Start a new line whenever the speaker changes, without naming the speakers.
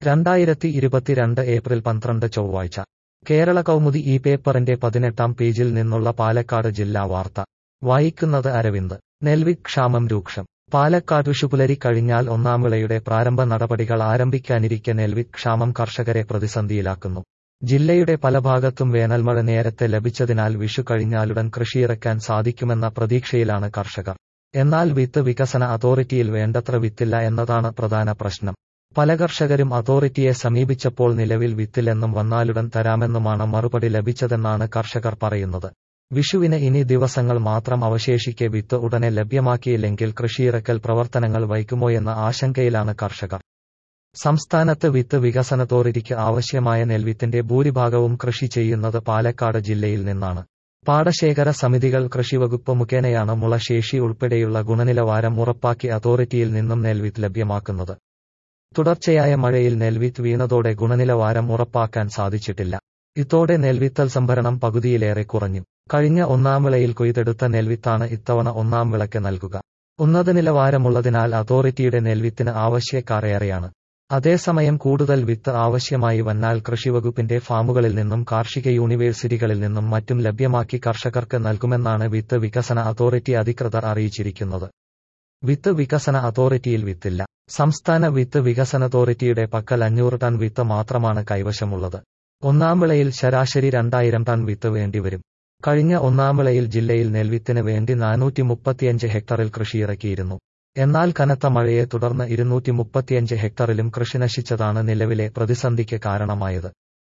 രണ്ടായിരത്തി ഇരുപത്തിരണ്ട് ഏപ്രിൽ പന്ത്രണ്ട് ചൊവ്വാഴ്ച കേരള കൗമുദി ഈ പേപ്പറിന്റെ പതിനെട്ടാം പേജിൽ നിന്നുള്ള പാലക്കാട് ജില്ലാ വാർത്ത വായിക്കുന്നത് അരവിന്ദ് നെൽവിത്ത് ക്ഷാമം രൂക്ഷം പാലക്കാട് വിഷുപുലരി കഴിഞ്ഞാൽ ഒന്നാം വിളയുടെ പ്രാരംഭ നടപടികൾ ആരംഭിക്കാനിരിക്കെ നെൽവിത്ത് ക്ഷാമം കർഷകരെ പ്രതിസന്ധിയിലാക്കുന്നു ജില്ലയുടെ പല ഭാഗത്തും വേനൽമഴ നേരത്തെ ലഭിച്ചതിനാൽ വിഷു കഴിഞ്ഞാലുടൻ കൃഷിയിറക്കാൻ സാധിക്കുമെന്ന പ്രതീക്ഷയിലാണ് കർഷകർ എന്നാൽ വിത്ത് വികസന അതോറിറ്റിയിൽ വേണ്ടത്ര വിത്തില്ല എന്നതാണ് പ്രധാന പ്രശ്നം പല കർഷകരും അതോറിറ്റിയെ സമീപിച്ചപ്പോൾ നിലവിൽ വിത്തില്ലെന്നും വന്നാലുടൻ തരാമെന്നുമാണ് മറുപടി ലഭിച്ചതെന്നാണ് കർഷകർ പറയുന്നത് വിഷുവിന് ഇനി ദിവസങ്ങൾ മാത്രം അവശേഷിക്കെ വിത്ത് ഉടനെ ലഭ്യമാക്കിയില്ലെങ്കിൽ കൃഷിയിറക്കൽ പ്രവർത്തനങ്ങൾ വൈകുമോയെന്ന ആശങ്കയിലാണ് കർഷകർ സംസ്ഥാനത്ത് വിത്ത് വികസന അതോറിറ്റിക്ക് ആവശ്യമായ നെൽവിത്തിന്റെ ഭൂരിഭാഗവും കൃഷി ചെയ്യുന്നത് പാലക്കാട് ജില്ലയിൽ നിന്നാണ് പാടശേഖര സമിതികൾ കൃഷിവകുപ്പ് മുഖേനയാണ് മുളശേഷി ഉൾപ്പെടെയുള്ള ഗുണനിലവാരം ഉറപ്പാക്കി അതോറിറ്റിയിൽ നിന്നും നെൽവിത്ത് ലഭ്യമാക്കുന്നത് തുടർച്ചയായ മഴയിൽ നെൽവിത്ത് വീണതോടെ ഗുണനിലവാരം ഉറപ്പാക്കാൻ സാധിച്ചിട്ടില്ല ഇതോടെ നെൽവിത്തൽ സംഭരണം പകുതിയിലേറെ കുറഞ്ഞു കഴിഞ്ഞ ഒന്നാം വിളയിൽ കൊയ്തെടുത്ത നെൽവിത്താണ് ഇത്തവണ ഒന്നാം വിളക്ക് നൽകുക ഉന്നത നിലവാരമുള്ളതിനാൽ അതോറിറ്റിയുടെ നെൽവിത്തിന് ആവശ്യക്കാർ ഏറെയാണ് അതേസമയം കൂടുതൽ വിത്ത് ആവശ്യമായി വന്നാൽ കൃഷിവകുപ്പിന്റെ ഫാമുകളിൽ നിന്നും കാർഷിക യൂണിവേഴ്സിറ്റികളിൽ നിന്നും മറ്റും ലഭ്യമാക്കി കർഷകർക്ക് നൽകുമെന്നാണ് വിത്ത് വികസന അതോറിറ്റി അധികൃതർ അറിയിച്ചിരിക്കുന്നത് വിത്ത് വികസന അതോറിറ്റിയിൽ വിത്തില്ല സംസ്ഥാന വിത്ത് വികസന അതോറിറ്റിയുടെ പക്കൽ അഞ്ഞൂറ് ടൺ വിത്ത് മാത്രമാണ് കൈവശമുള്ളത് ഒന്നാം വിളയിൽ ശരാശരി രണ്ടായിരം ടൺ വിത്ത് വേണ്ടിവരും കഴിഞ്ഞ ഒന്നാം വിളയിൽ ജില്ലയിൽ നെൽവിത്തിന് വേണ്ടി നാനൂറ്റി മുപ്പത്തിയഞ്ച് ഹെക്ടറിൽ കൃഷിയിറക്കിയിരുന്നു എന്നാൽ കനത്ത മഴയെ തുടർന്ന് ഇരുന്നൂറ്റി മുപ്പത്തിയഞ്ച് ഹെക്ടറിലും കൃഷി നശിച്ചതാണ് നിലവിലെ പ്രതിസന്ധിക്ക് കാരണമായത്